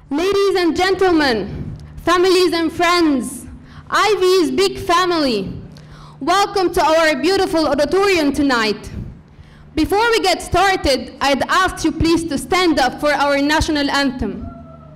Ladies and gentlemen, families and friends, Ivy's big family, welcome to our beautiful auditorium tonight. Before we get started, I'd ask you please to stand up for our national anthem.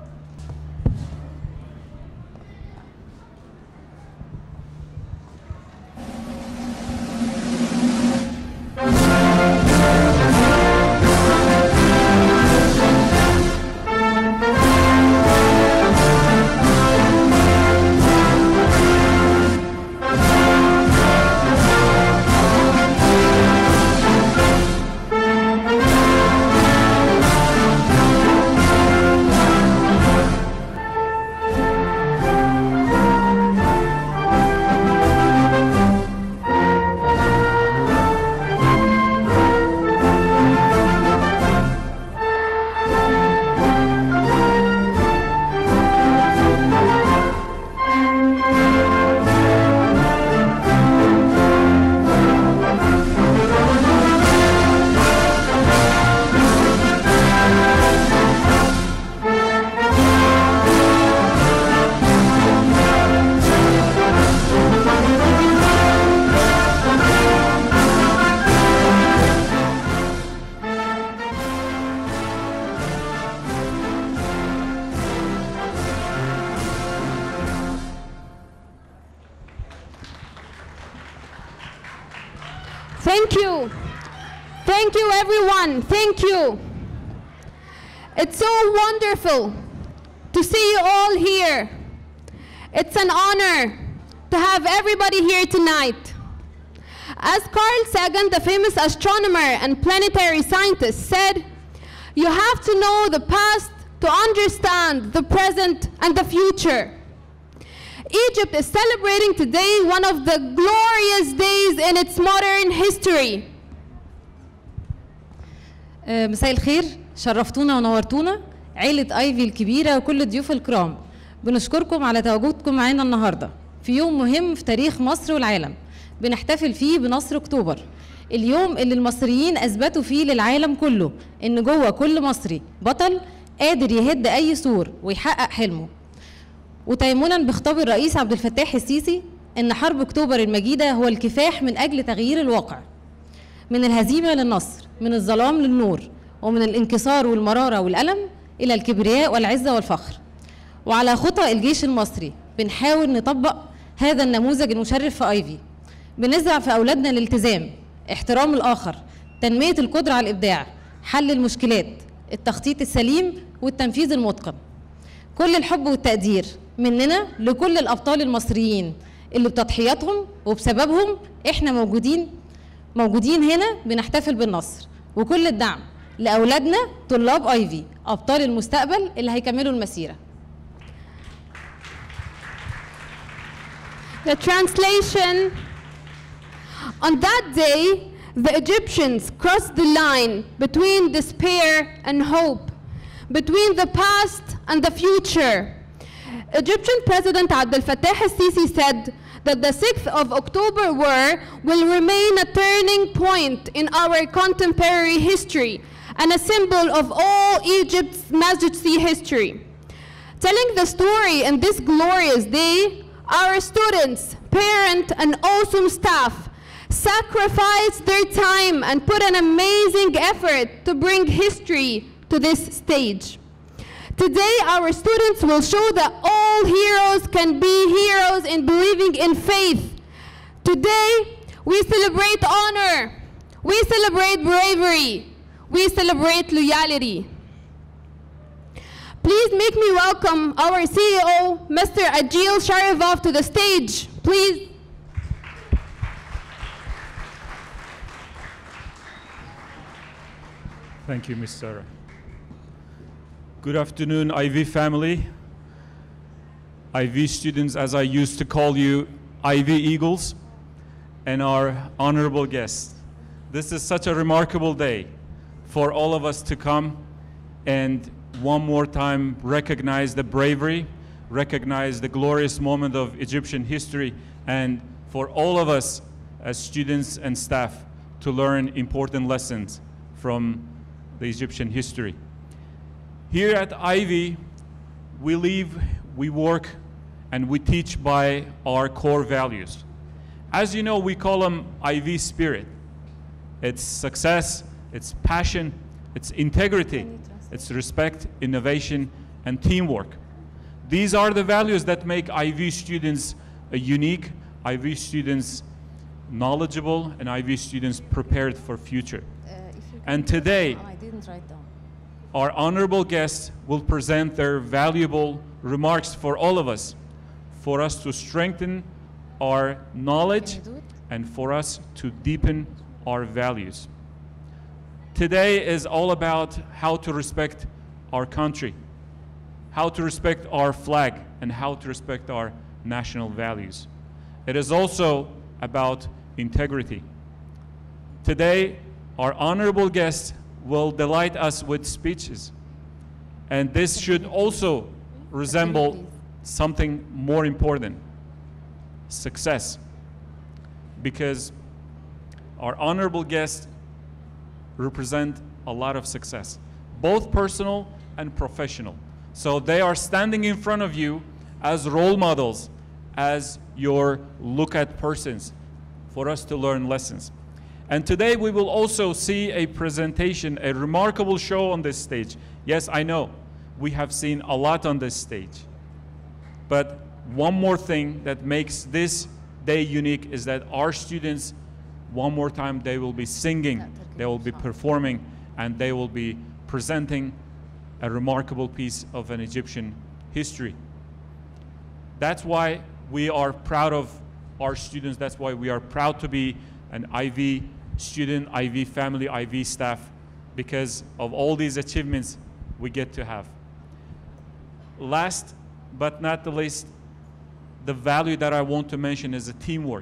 Thank you. Thank you, everyone. Thank you. It's so wonderful to see you all here. It's an honor to have everybody here tonight. As Carl Sagan, the famous astronomer and planetary scientist, said, you have to know the past to understand the present and the future. Egypt is celebrating today one of the glorious days in its modern history. آه، مساء الخير شرفتونا ونورتونا عيلة ايفي الكبيرة وكل الضيوف الكرام بنشكركم على تواجدكم معانا النهاردة في يوم مهم في تاريخ مصر والعالم بنحتفل فيه بنصر اكتوبر اليوم اللي المصريين اثبتوا فيه للعالم كله ان جوه كل مصري بطل قادر يهد اي سور ويحقق حلمه وتيمنا بخطاب الرئيس عبد الفتاح السيسي ان حرب اكتوبر المجيده هو الكفاح من اجل تغيير الواقع من الهزيمه للنصر من الظلام للنور ومن الانكسار والمراره والالم الى الكبرياء والعزه والفخر وعلى خطى الجيش المصري بنحاول نطبق هذا النموذج المشرف في ايفي بنزرع في اولادنا الالتزام احترام الاخر تنميه القدره على الابداع حل المشكلات التخطيط السليم والتنفيذ المتقن كل الحب والتقدير مننا لكل الابطال المصريين اللي بتضحياتهم وبسببهم احنا موجودين موجودين هنا بنحتفل بالنصر وكل الدعم لاولادنا طلاب ايفي ابطال المستقبل اللي هيكملوا المسيره The translation On that day, the Egyptians crossed the line between despair and hope, between the past and the future. Egyptian President Abdel Fattah al-Sisi said that the 6th of October war will remain a turning point in our contemporary history and a symbol of all Egypt's majesty history. Telling the story in this glorious day, our students, parents, and awesome staff sacrificed their time and put an amazing effort to bring history to this stage. Today, our students will show that all heroes can be heroes in believing in faith. Today, we celebrate honor, we celebrate bravery, we celebrate loyalty. Please make me welcome our CEO, Mr. Agil Sharivov, to the stage. Please. Thank you, Ms. Sarah. Good afternoon, IV family. IV students, as I used to call you, IV Eagles, and our honorable guests. This is such a remarkable day for all of us to come and one more time recognize the bravery, recognize the glorious moment of Egyptian history, and for all of us as students and staff to learn important lessons from the Egyptian history. Here at Ivy, we live, we work, and we teach by our core values. As you know, we call them IV spirit. It's success, it's passion, it's integrity, it's respect, innovation, and teamwork. These are the values that make IV students uh, unique, IV students knowledgeable, and IV students prepared for future. And today, I didn't write down. our honorable guests will present their valuable remarks for all of us, for us to strengthen our knowledge Can you do it? and for us to deepen our values. Today is all about how to respect our country, how to respect our flag, and how to respect our national values. It is also about integrity. Today, our honorable guests will delight us with speeches. And this should also resemble something more important success. Because our honorable guests represent a lot of success, both personal and professional. So they are standing in front of you as role models, as your look at persons for us to learn lessons. And today we will also see a presentation, a remarkable show on this stage. Yes, I know we have seen a lot on this stage. But one more thing that makes this day unique is that our students, one more time, they will be singing, they will be performing, and they will be presenting a remarkable piece of an Egyptian history. That's why we are proud of our students. That's why we are proud to be an IV student, IV family, IV staff, because of all these achievements we get to have. Last but not the least, the value that I want to mention is the teamwork.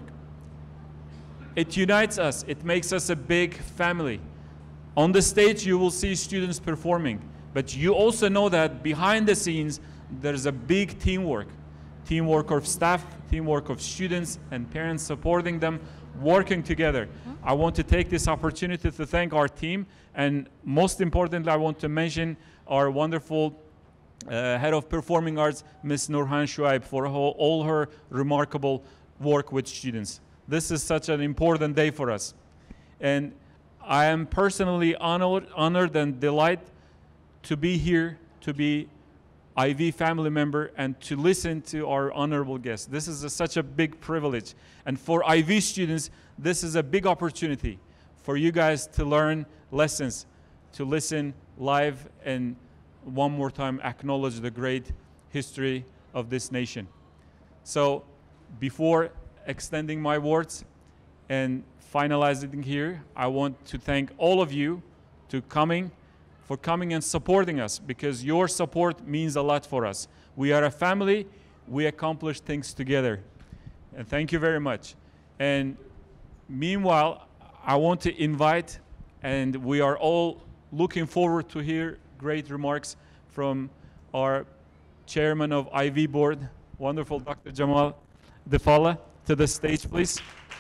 It unites us, it makes us a big family. On the stage, you will see students performing, but you also know that behind the scenes, there's a big teamwork teamwork of staff, teamwork of students and parents supporting them, working together. I want to take this opportunity to thank our team, and most importantly, I want to mention our wonderful uh, head of performing arts, Ms. Nurhan Shuaib, for ho- all her remarkable work with students. This is such an important day for us. And I am personally honored, honored and delighted to be here, to be IV family member, and to listen to our honorable guests. This is a- such a big privilege. And for IV students, this is a big opportunity for you guys to learn lessons, to listen live, and one more time acknowledge the great history of this nation. So, before extending my words and finalizing here, I want to thank all of you to coming for coming and supporting us because your support means a lot for us. We are a family, we accomplish things together. And thank you very much. And meanwhile, I want to invite and we are all looking forward to hear great remarks from our chairman of IV board, wonderful Dr. Jamal Defala, to the stage, please.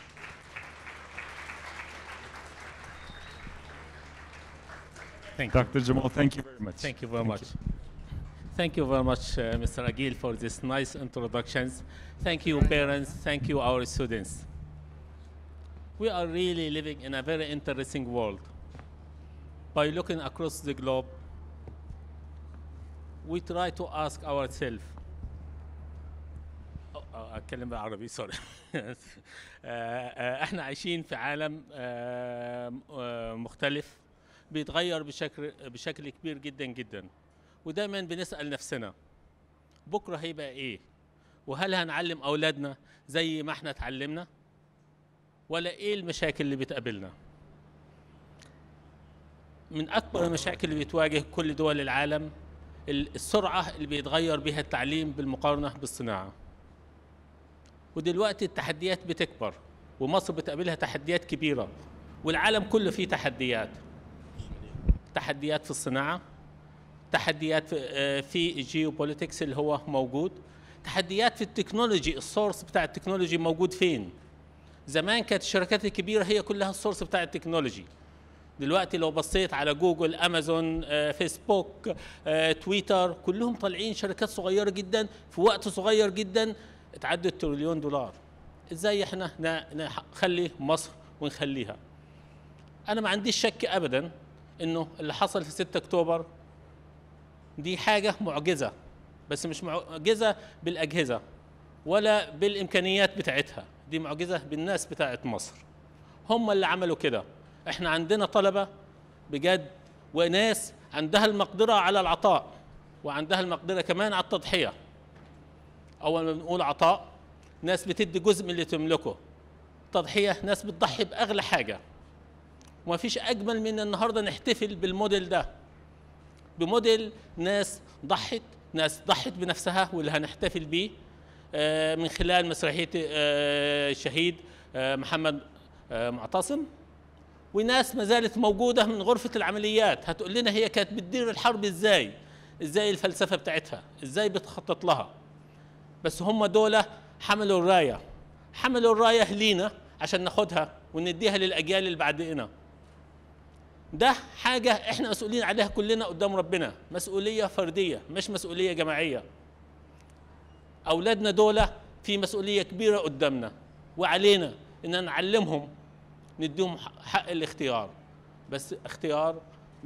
Thank you. Dr. Jamal, thank you very much. Thank you very much. Thank you very much, uh, Mr. Agil, for this nice introductions. Thank you, parents. Thank you, our students. We are really living in a very interesting world. By looking across the globe, we try to ask ourselves أو- أو اتكلم بالعربي سوري احنا عايشين في عالم آه، م- آه، مختلف بيتغير بشكل بشكل كبير جدا جدا ودايما بنسال نفسنا بكره هيبقى ايه وهل هنعلم اولادنا زي ما احنا اتعلمنا ولا ايه المشاكل اللي بتقابلنا من اكبر المشاكل اللي بتواجه كل دول العالم ال- السرعه اللي بيتغير بها التعليم بالمقارنه بالصناعه ودلوقتي التحديات بتكبر ومصر بتقابلها تحديات كبيره والعالم كله فيه تحديات تحديات في الصناعه تحديات في, آه، في الجيوبوليتكس اللي هو موجود تحديات في التكنولوجي السورس بتاع التكنولوجي موجود فين زمان كانت الشركات الكبيره هي كلها السورس بتاع التكنولوجي دلوقتي لو بصيت على جوجل امازون آه، فيسبوك آه، تويتر كلهم طالعين شركات صغيره جدا في وقت صغير جدا اتعدوا التريليون دولار ازاي احنا ن- نخلي مصر ونخليها انا ما عنديش شك ابدا انه اللي حصل في 6 اكتوبر دي حاجه معجزه بس مش معجزه بالاجهزه ولا بالامكانيات بتاعتها دي معجزه بالناس بتاعت مصر هم اللي عملوا كده احنا عندنا طلبه بجد وناس عندها المقدره على العطاء وعندها المقدره كمان على التضحيه اول ما بنقول عطاء ناس بتدي جزء من اللي تملكه تضحيه ناس بتضحي باغلى حاجه وما فيش اجمل من النهارده نحتفل بالموديل ده بموديل ناس ضحت ناس ضحت بنفسها واللي هنحتفل بيه آه، من خلال مسرحيه آه، الشهيد آه، محمد آه، معتصم وناس ما زالت موجوده من غرفه العمليات هتقول لنا هي كانت بتدير الحرب ازاي ازاي الفلسفه بتاعتها ازاي بتخطط لها بس هم دول حملوا الرايه حملوا الرايه لينا عشان ناخدها ونديها للاجيال اللي بعدنا ده حاجه احنا مسؤولين عليها كلنا قدام ربنا مسؤوليه فرديه مش مسؤوليه جماعيه اولادنا دول في مسؤوليه كبيره قدامنا وعلينا ان نعلمهم نديهم حق الاختيار بس اختيار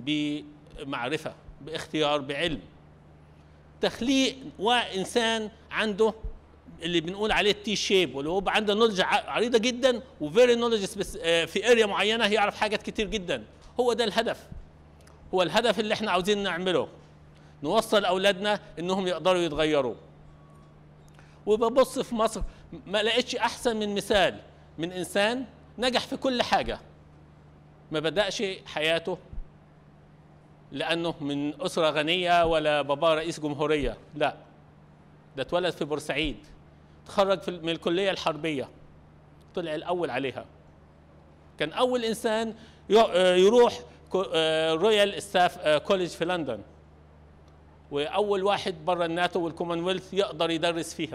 بمعرفه باختيار بعلم تخليق وانسان عنده اللي بنقول عليه التي شيب واللي هو عنده نولج عريضه جدا وفيري نولج في اريا معينه يعرف حاجات كتير جدا هو ده الهدف هو الهدف اللي احنا عاوزين نعمله نوصل اولادنا انهم يقدروا يتغيروا وببص في مصر ما لقيتش احسن من مثال من انسان نجح في كل حاجه ما بداش حياته لانه من اسره غنيه ولا بابا رئيس جمهوريه لا ده اتولد في بورسعيد تخرج في- من الكليه الحربيه طلع الاول عليها كان اول انسان يو- آه، يروح كو- آه، رويال ستاف آه، كوليج في لندن واول واحد بره الناتو والكومنولث يقدر يدرس فيها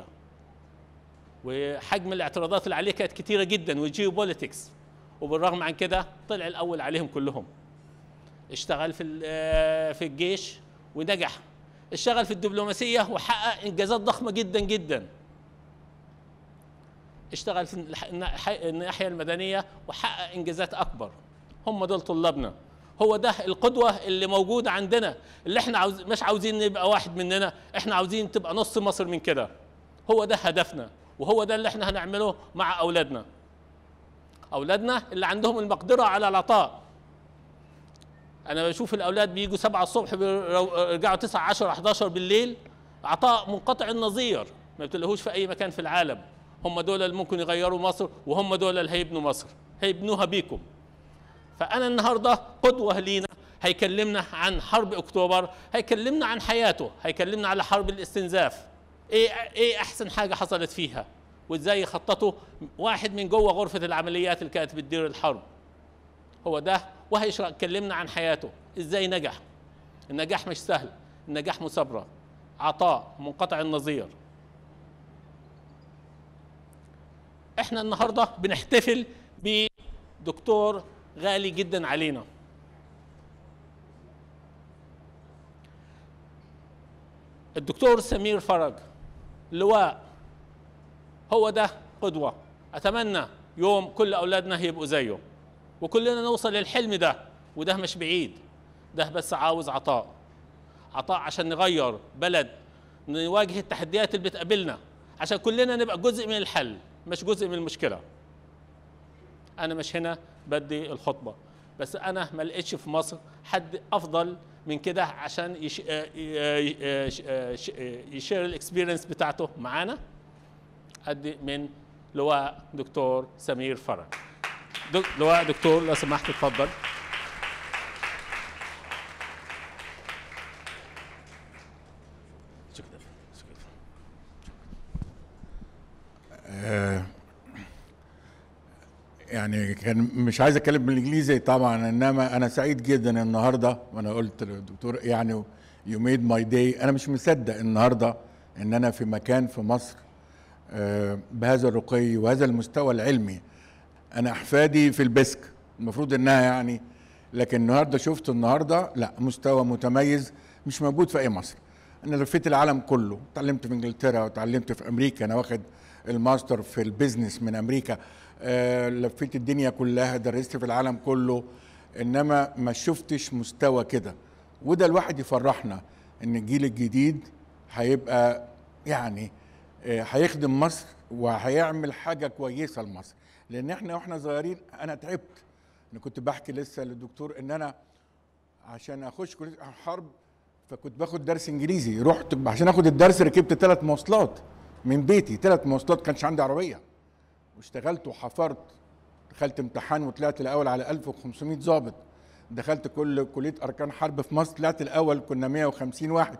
وحجم الاعتراضات اللي عليه كانت كتيره جدا والجيو بوليتكس وبالرغم عن كده طلع الاول عليهم كلهم اشتغل في ال- آه، في الجيش ونجح اشتغل في الدبلوماسيه وحقق انجازات ضخمه جدا جدا اشتغل في الح- الناح- الناحيه المدنيه وحقق انجازات اكبر هم دول طلابنا هو ده القدوه اللي موجوده عندنا اللي احنا عاوز مش عاوزين نبقى واحد مننا احنا عاوزين تبقى نص مصر من كده هو ده هدفنا وهو ده اللي احنا هنعمله مع اولادنا اولادنا اللي عندهم المقدره على العطاء انا بشوف الاولاد بيجوا 7 الصبح بيرجعوا 9 10 11 بالليل عطاء منقطع النظير ما بتلاقوهوش في اي مكان في العالم هم دول اللي ممكن يغيروا مصر وهم دول اللي هيبنوا مصر هيبنوها بيكم فانا النهارده قدوه لينا هيكلمنا عن حرب اكتوبر هيكلمنا عن حياته هيكلمنا على حرب الاستنزاف ايه ايه احسن حاجه حصلت فيها وازاي يخططوا واحد من جوه غرفه العمليات اللي كانت بتدير الحرب هو ده وهيكلمنا عن حياته ازاي نجح النجاح مش سهل النجاح مثابره عطاء منقطع النظير احنا النهارده بنحتفل بدكتور غالي جدا علينا الدكتور سمير فرج لواء هو ده قدوة أتمنى يوم كل أولادنا يبقوا زيه وكلنا نوصل للحلم ده وده مش بعيد ده بس عاوز عطاء عطاء عشان نغير بلد نواجه التحديات اللي بتقابلنا عشان كلنا نبقى جزء من الحل مش جزء من المشكلة أنا مش هنا بدي الخطبة بس أنا ما لقيتش في مصر حد أفضل من كده عشان يش... آه، آه، آه، آه، يشير الاكسبيرينس بتاعته معانا قد من لواء دكتور سمير فرج دك... لواء دكتور لو سمحت اتفضل شكرا شكرا يعني كان مش عايز اتكلم بالانجليزي طبعا انما انا سعيد جدا النهارده وانا قلت للدكتور يعني يو ميد ماي داي انا مش مصدق النهارده ان انا في مكان في مصر آه، بهذا الرقي وهذا المستوى العلمي انا احفادي في البسك المفروض انها يعني لكن النهارده شفت النهارده لا مستوى متميز مش موجود في اي مصر انا لفيت العالم كله اتعلمت في انجلترا وتعلمت في امريكا انا واخد الماستر في البيزنس من امريكا آه لفيت الدنيا كلها درست في العالم كله انما ما شفتش مستوى كده وده الواحد يفرحنا ان الجيل الجديد هيبقى يعني آه، هيخدم مصر وهيعمل حاجه كويسه لمصر لان احنا واحنا صغيرين انا تعبت انا كنت بحكي لسه للدكتور ان انا عشان اخش كليه حرب فكنت باخد درس انجليزي رحت عشان اخد الدرس ركبت ثلاث مواصلات من بيتي ثلاث مواصلات كانش عندي عربيه واشتغلت وحفرت دخلت امتحان وطلعت الاول على 1500 ضابط دخلت كل كليه اركان حرب في مصر طلعت الاول كنا 150 واحد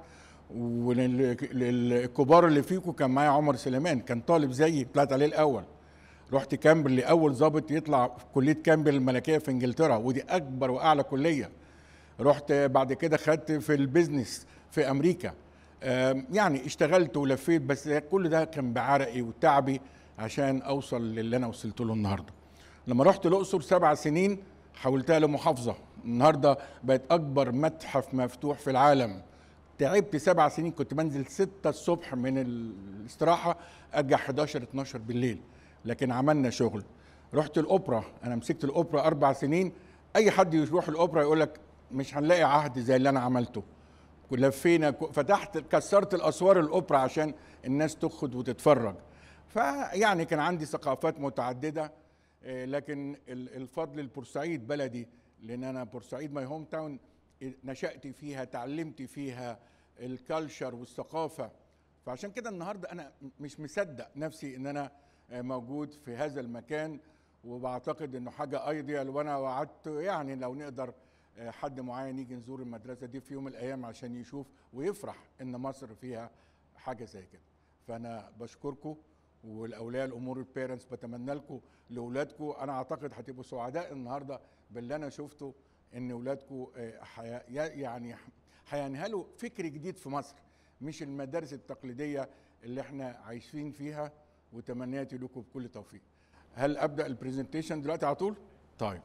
والكبار اللي فيكم كان معايا عمر سليمان كان طالب زيي طلعت عليه الاول رحت كامبرلي اول ضابط يطلع في كليه كامبرلي الملكيه في انجلترا ودي اكبر واعلى كليه رحت بعد كده خدت في البيزنس في امريكا آم، يعني اشتغلت ولفيت بس كل ده كان بعرقي وتعبي عشان اوصل للي انا وصلت له النهارده لما رحت الاقصر سبع سنين حولتها لمحافظه النهارده بقت اكبر متحف مفتوح في العالم تعبت سبع سنين كنت بنزل ستة الصبح من الاستراحة أرجع 11 12 بالليل لكن عملنا شغل رحت الأوبرا أنا مسكت الأوبرا أربع سنين أي حد يروح الأوبرا يقول لك مش هنلاقي عهد زي اللي أنا عملته لفينا فتحت كسرت الأسوار الأوبرا عشان الناس تخد وتتفرج فيعني كان عندي ثقافات متعددة آه، لكن ال- الفضل لبورسعيد بلدي لأن أنا بورسعيد ماي هوم تاون نشأت فيها تعلمت فيها الكالتشر والثقافة فعشان كده النهاردة أنا مش مصدق نفسي إن أنا آه، موجود في هذا المكان وبعتقد إنه حاجة أيديال وأنا وعدت يعني لو نقدر آه، حد معين يجي نزور المدرسة دي في يوم من الأيام عشان يشوف ويفرح إن مصر فيها حاجة زي كده فأنا بشكركم والاولياء الامور البيرنتس بتمنى لكم لاولادكم انا اعتقد هتبقوا سعداء النهارده باللي انا شفته ان اولادكم آه، حي- يعني هينهلوا فكر جديد في مصر مش المدارس التقليديه اللي احنا عايشين فيها وتمنياتي لكم بكل توفيق هل ابدا البرزنتيشن دلوقتي على طول طيب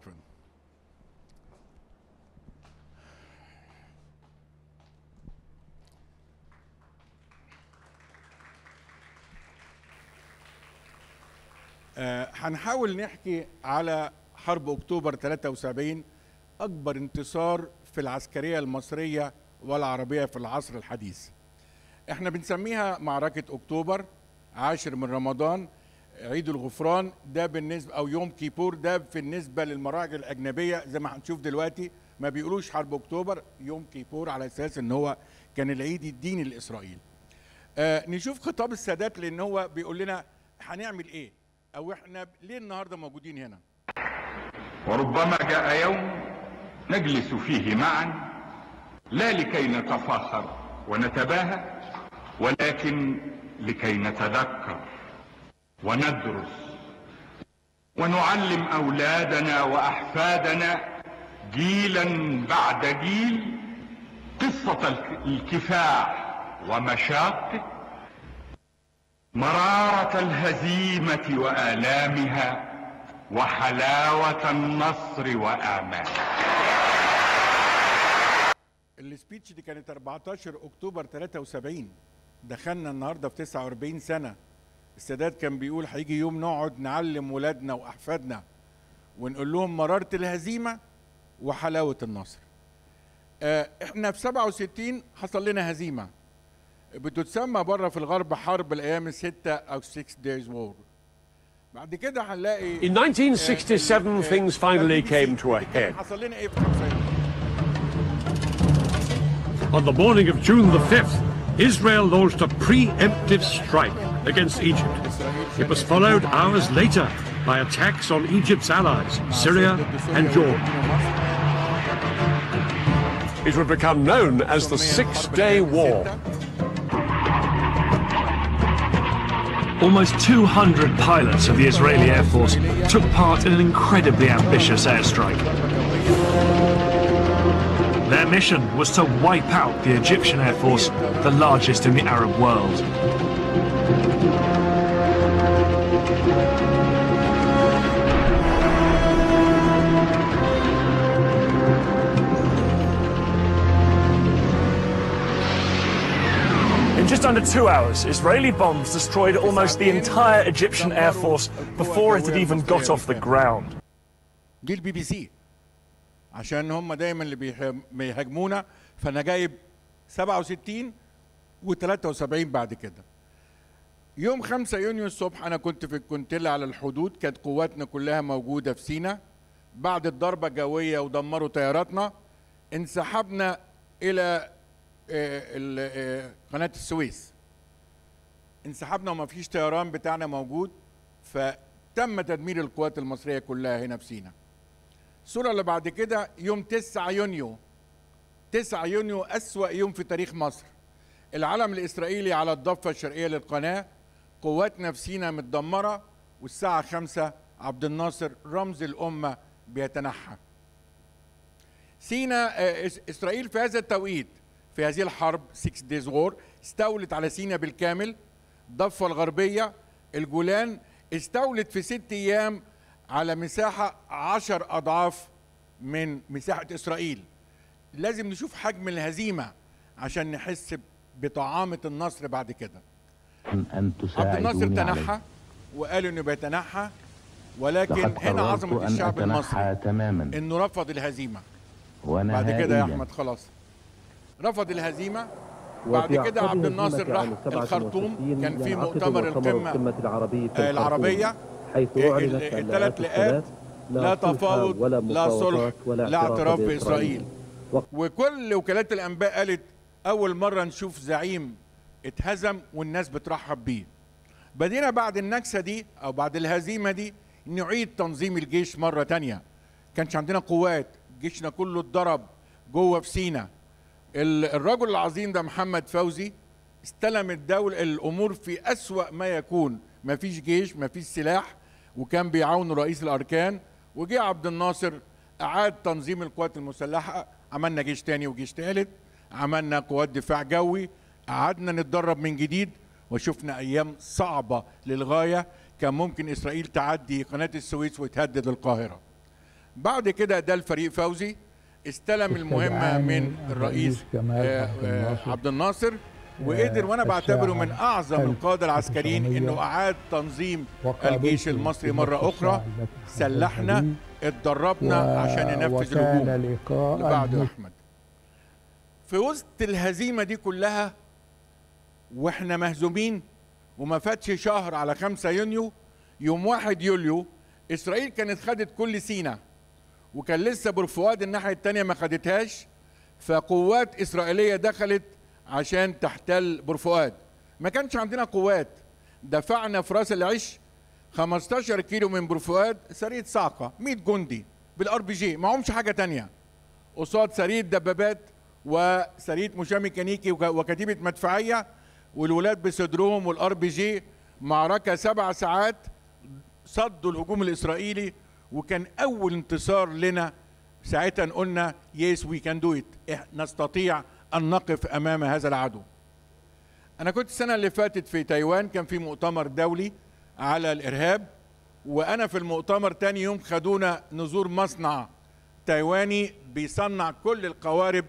آه، هنحاول نحكي على حرب اكتوبر 73 اكبر انتصار في العسكريه المصريه والعربيه في العصر الحديث احنا بنسميها معركه اكتوبر عاشر من رمضان عيد الغفران ده بالنسبه او يوم كيبور ده بالنسبه للمراجع الاجنبيه زي ما هنشوف دلوقتي ما بيقولوش حرب اكتوبر يوم كيبور على اساس ان هو كان العيد الديني لاسرائيل آه نشوف خطاب السادات لان هو بيقول لنا هنعمل ايه او احنا ليه النهارده موجودين هنا وربما جاء يوم نجلس فيه معا لا لكي نتفاخر ونتباهى ولكن لكي نتذكر وندرس ونعلم اولادنا واحفادنا جيلا بعد جيل قصه الك- الكفاح ومشاقه مراره الهزيمه والامها وحلاوه النصر واماله السبيتش دي كانت 14 اكتوبر 73 دخلنا النهارده في 49 سنه السادات كان بيقول هيجي يوم نقعد نعلم ولادنا واحفادنا ونقول لهم مراره الهزيمه وحلاوه النصر آه، احنا في 67 حصل لنا هزيمه بتتسمى بره في الغرب حرب الايام السته او 6 دايز وور بعد كده هنلاقي In 1967, things finally came to a head. حصل لنا ايه في 75 On the morning of June the 5th, Israel launched a preemptive strike against Egypt. It was followed hours later by attacks on Egypt's allies, Syria and Jordan. It would become known as the Six Day War. Almost 200 pilots of the Israeli Air Force took part in an incredibly ambitious airstrike. Their mission was to wipe out the Egyptian Air Force, the largest in the Arab world. In just under two hours, Israeli bombs destroyed almost the entire Egyptian Air Force before it had even got off the ground. دي البي بي سي عشان هم دايما اللي بيح- بيهاجمونا فانا جايب 67 و73 بعد كده يوم 5 يونيو الصبح انا كنت في الكونتيلا على الحدود كانت قواتنا كلها موجوده في سينا بعد الضربه الجويه ودمروا طياراتنا انسحبنا الى آه، ال- آه، قناه السويس انسحبنا وما فيش طيران بتاعنا موجود فتم تدمير القوات المصريه كلها هنا في سينا الصوره اللي بعد كده يوم 9 يونيو 9 يونيو أسوأ يوم في تاريخ مصر العلم الإسرائيلي على الضفة الشرقية للقناة قواتنا في سينا متدمرة والساعة خمسة عبد الناصر رمز الأمة بيتنحى سينا آه، إس- إسرائيل في هذا التوقيت في هذه الحرب 6 دايز وور استولت على سينا بالكامل الضفة الغربية الجولان استولت في ست أيام على مساحة عشر أضعاف من مساحة إسرائيل لازم نشوف حجم الهزيمة عشان نحس بطعامة النصر بعد كده أن عبد الناصر تساعدوني عليه تنحى وقال انه بيتنحى ولكن لقد هنا قررت عظمة أن الشعب أتنحى المصري تماما انه رفض الهزيمة ونهائيا بعد كده يا احمد خلاص رفض الهزيمة بعد وفي كده عقد عبد هزيمة الناصر راح عام 67 الخرطوم كان في ينعقد مؤتمر القمة القمة العربية في آه، الخرطوم، العربية حيث آه، أعلنت ال- عن الثلاث لقات لا لا تفاوض ولا لا صلح مفاوضات ولا لا اعتراف بإسرائيل بإسرائيل وكل وكالات الأنباء قالت أول مرة نشوف زعيم اتهزم والناس بترحب بيه بدينا بعد النكسة دي أو بعد الهزيمة دي نعيد تنظيم الجيش مرة تانية كانش عندنا قوات جيشنا كله اتضرب جوه في سينا ال- الرجل العظيم ده محمد فوزي استلم الدولة الأمور في أسوأ ما يكون ما فيش جيش ما فيش سلاح وكان بيعاونه رئيس الأركان وجه عبد الناصر أعاد تنظيم القوات المسلحة عملنا جيش تاني وجيش تالت عملنا قوات دفاع جوي قعدنا نتدرب من جديد وشفنا أيام صعبة للغاية كان ممكن إسرائيل تعدي قناة السويس وتهدد القاهرة بعد كده ده الفريق فوزي استلم المهمة من الرئيس آه، آه، عبد الناصر وقدر وانا بعتبره من اعظم القاده العسكريين انه اعاد تنظيم الجيش المصري مره اخرى سلحنا اتدربنا عشان ننفذ الهجوم اللي بعده يا احمد في وسط الهزيمه دي كلها واحنا مهزومين وما فاتش شهر على 5 يونيو يوم 1 يوليو اسرائيل كانت خدت كل سينا وكان لسه بورفؤاد الناحيه الثانيه ما خدتهاش فقوات اسرائيليه دخلت عشان تحتل بورفؤاد ما كانش عندنا قوات دفعنا في راس العش 15 كيلو من بورفؤاد سريه صاعقه 100 جندي بالار بي جي معهمش حاجه تانية قصاد سريه دبابات وسريه مشاة ميكانيكي وك- وكتيبه مدفعيه والولاد بصدرهم والار بي جي معركه سبع ساعات صدوا الهجوم الاسرائيلي وكان اول انتصار لنا ساعتها قلنا يس وي كان دو ات نستطيع ان نقف امام هذا العدو انا كنت السنه اللي فاتت في تايوان كان في مؤتمر دولي على الارهاب وانا في المؤتمر تاني يوم خدونا نزور مصنع تايواني بيصنع كل القوارب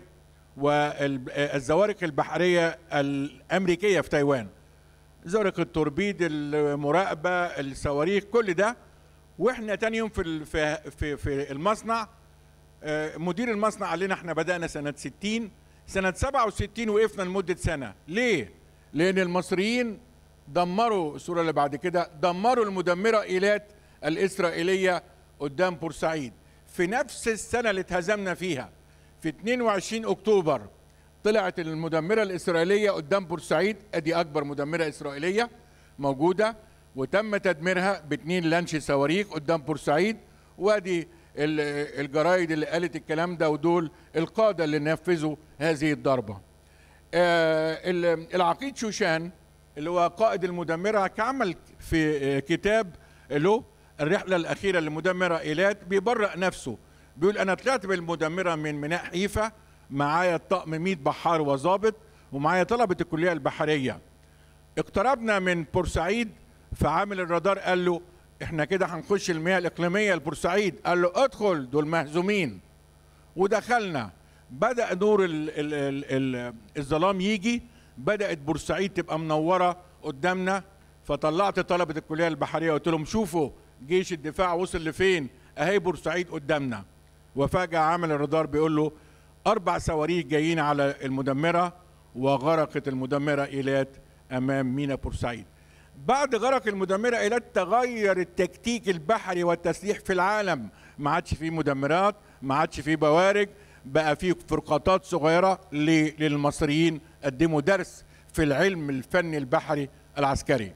والزوارق البحريه الامريكيه في تايوان زورق التوربيد المراقبه الصواريخ كل ده واحنا تاني يوم في ال- في في, في المصنع آه، مدير المصنع قال لنا احنا بدانا سنه 60 سنه 67 وقفنا لمده سنه ليه لان المصريين دمروا الصوره اللي بعد كده دمروا المدمره ايلات الاسرائيليه قدام بورسعيد في نفس السنه اللي اتهزمنا فيها في 22 اكتوبر طلعت المدمره الاسرائيليه قدام بورسعيد ادي اكبر مدمره اسرائيليه موجوده وتم تدميرها باثنين لانش صواريخ قدام بورسعيد وادي ال- الجرايد اللي قالت الكلام ده ودول القاده اللي نفذوا هذه الضربه آه، ال- العقيد شوشان اللي هو قائد المدمره كعمل في آه، كتاب له الرحله الاخيره لمدمره ايلات بيبرأ نفسه بيقول انا طلعت بالمدمره من ميناء حيفا معايا الطقم 100 بحار وظابط ومعايا طلبه الكليه البحريه اقتربنا من بورسعيد فعامل الرادار قال له احنا كده هنخش المياه الاقليميه لبورسعيد قال له ادخل دول مهزومين ودخلنا بدا نور ال ال ال ال الظلام يجي بدات بورسعيد تبقى منوره قدامنا فطلعت طلبه الكليه البحريه قلت لهم شوفوا جيش الدفاع وصل لفين اهي بورسعيد قدامنا وفجاه عامل الرادار بيقول له اربع صواريخ جايين على المدمره وغرقت المدمره ايلات امام ميناء بورسعيد بعد غرق المدمره ايلات تغير التكتيك البحري والتسليح في العالم ما عادش فيه مدمرات ما عادش فيه بوارج بقى فيه فرقاطات صغيره ل- للمصريين قدموا درس في العلم الفني البحري العسكري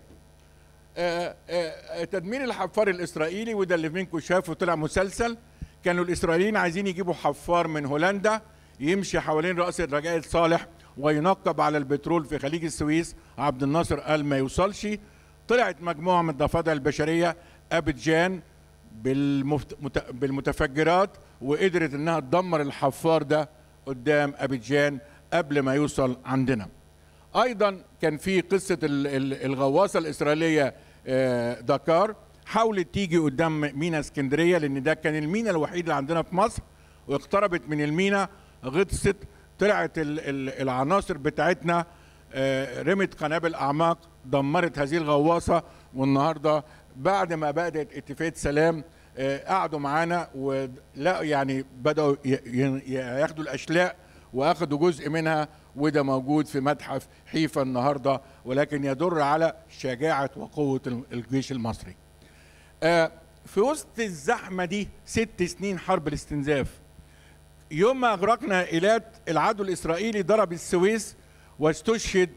آه، آه، تدمير الحفار الاسرائيلي وده اللي منكم شافه طلع مسلسل كانوا الاسرائيليين عايزين يجيبوا حفار من هولندا يمشي حوالين راس الرجاء صالح وينقب على البترول في خليج السويس عبد الناصر قال ما يوصلش طلعت مجموعه من الضفادع البشريه ابيجان بالمفت... مت- بالمتفجرات وقدرت انها تدمر الحفار ده قدام ابيجان قبل ما يوصل عندنا ايضا كان في قصه ال- ال- الغواصه الاسرائيليه آه، دكار حاولت تيجي قدام مينا اسكندريه لان ده كان المينا الوحيد اللي عندنا في مصر واقتربت من المينا غطست طلعت ال- ال- العناصر بتاعتنا آه، رمت قنابل اعماق دمرت هذه الغواصه والنهارده بعد ما بدات اتفاقيه سلام آه، قعدوا معانا ولا يعني بداوا ي- ي- ياخدوا الاشلاء واخدوا جزء منها وده موجود في متحف حيفا النهارده ولكن يدل على شجاعه وقوه ال- الجيش المصري. آه، في وسط الزحمه دي ست سنين حرب الاستنزاف يوم ما اغرقنا ايلات العدو الاسرائيلي ضرب السويس واستشهد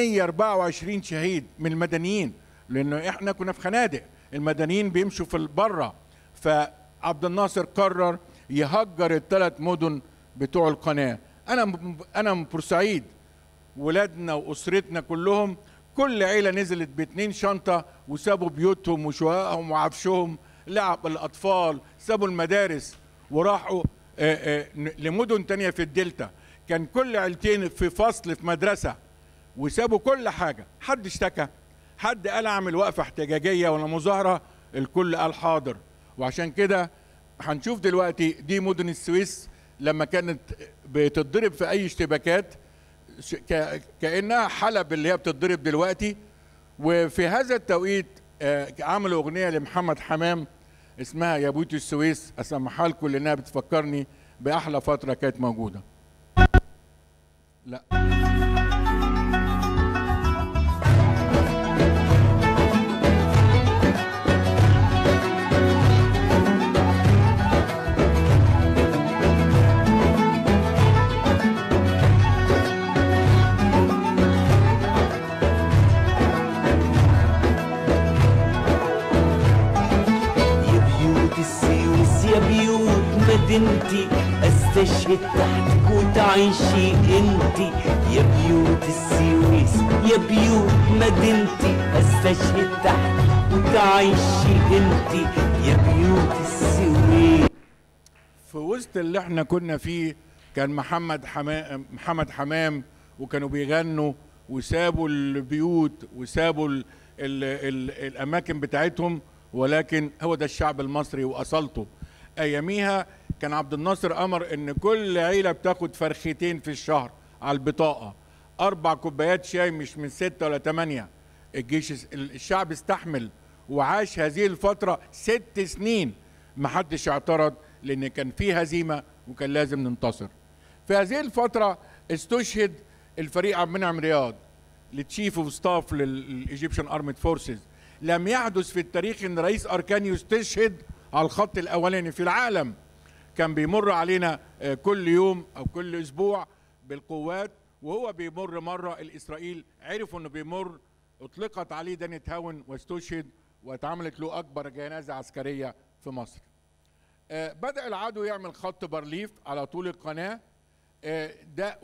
124 شهيد من المدنيين لانه احنا كنا في خنادق المدنيين بيمشوا في البره فعبد الناصر قرر يهجر الثلاث مدن بتوع القناه انا م- انا من بورسعيد ولادنا واسرتنا كلهم كل عيله نزلت باتنين شنطه وسابوا بيوتهم وشققهم وعفشهم لعب الاطفال سابوا المدارس وراحوا آه، آه، ن- لمدن تانية في الدلتا كان كل عيلتين في فصل في مدرسه وسابوا كل حاجه حد اشتكى حد قال اعمل وقفه احتجاجيه ولا مظاهره الكل قال حاضر وعشان كده هنشوف دلوقتي دي مدن السويس لما كانت بتتضرب في اي اشتباكات ش- ك- كانها حلب اللي هي بتتضرب دلوقتي وفي هذا التوقيت آه، عملوا اغنيه لمحمد حمام اسمها يا بوت السويس اسمحها لكم لانها بتفكرني باحلى فتره كانت موجوده لا يا بيوت السويس يا بيوت مدينتي استشهد تحتك وتعيشي انتي يا بيوت السويس يا بيوت مدينتي استشهد تحتك وتعيشي انتي يا بيوت السويس في وسط اللي احنا كنا فيه كان محمد حمام محمد حمام وكانوا بيغنوا وسابوا البيوت وسابوا ال ال ال الاماكن بتاعتهم ولكن هو ده الشعب المصري واصالته اياميها كان عبد الناصر امر ان كل عيله بتاخد فرختين في الشهر على البطاقه اربع كوبايات شاي مش من ستة ولا ثمانية الجيش الشعب استحمل وعاش هذه الفترة ست سنين ما حدش اعترض لان كان في هزيمة وكان لازم ننتصر في هذه الفترة استشهد الفريق عبد المنعم رياض لتشيف اوف ستاف للايجيبشن ارمد فورسز لم يحدث في التاريخ ان رئيس اركان يستشهد على الخط الاولاني في العالم كان بيمر علينا آه، كل يوم او كل اسبوع بالقوات وهو بيمر مره الاسرائيل عرفوا انه بيمر اطلقت عليه دانة هاون واستشهد واتعملت له اكبر جنازه عسكريه في مصر. آه، بدا العدو يعمل خط بارليف على طول القناه آه، ده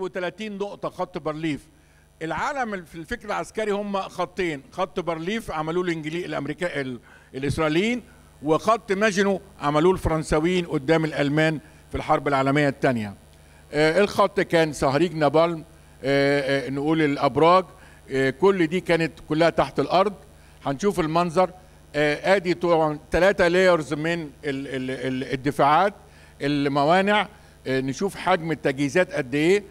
31 نقطه خط بارليف العالم في الفكر العسكري هم خطين خط بارليف عملوه الانجليز الامريكا ال- الاسرائيليين وخط ماجنو عملوه الفرنساويين قدام الالمان في الحرب العالميه الثانيه آه، الخط كان صهريج نابالم آه، آه، نقول الابراج آه، كل دي كانت كلها تحت الارض هنشوف المنظر آه، ادي طبعا ثلاثه لايرز من ال- ال- ال- الدفاعات الموانع آه، نشوف حجم التجهيزات قد ايه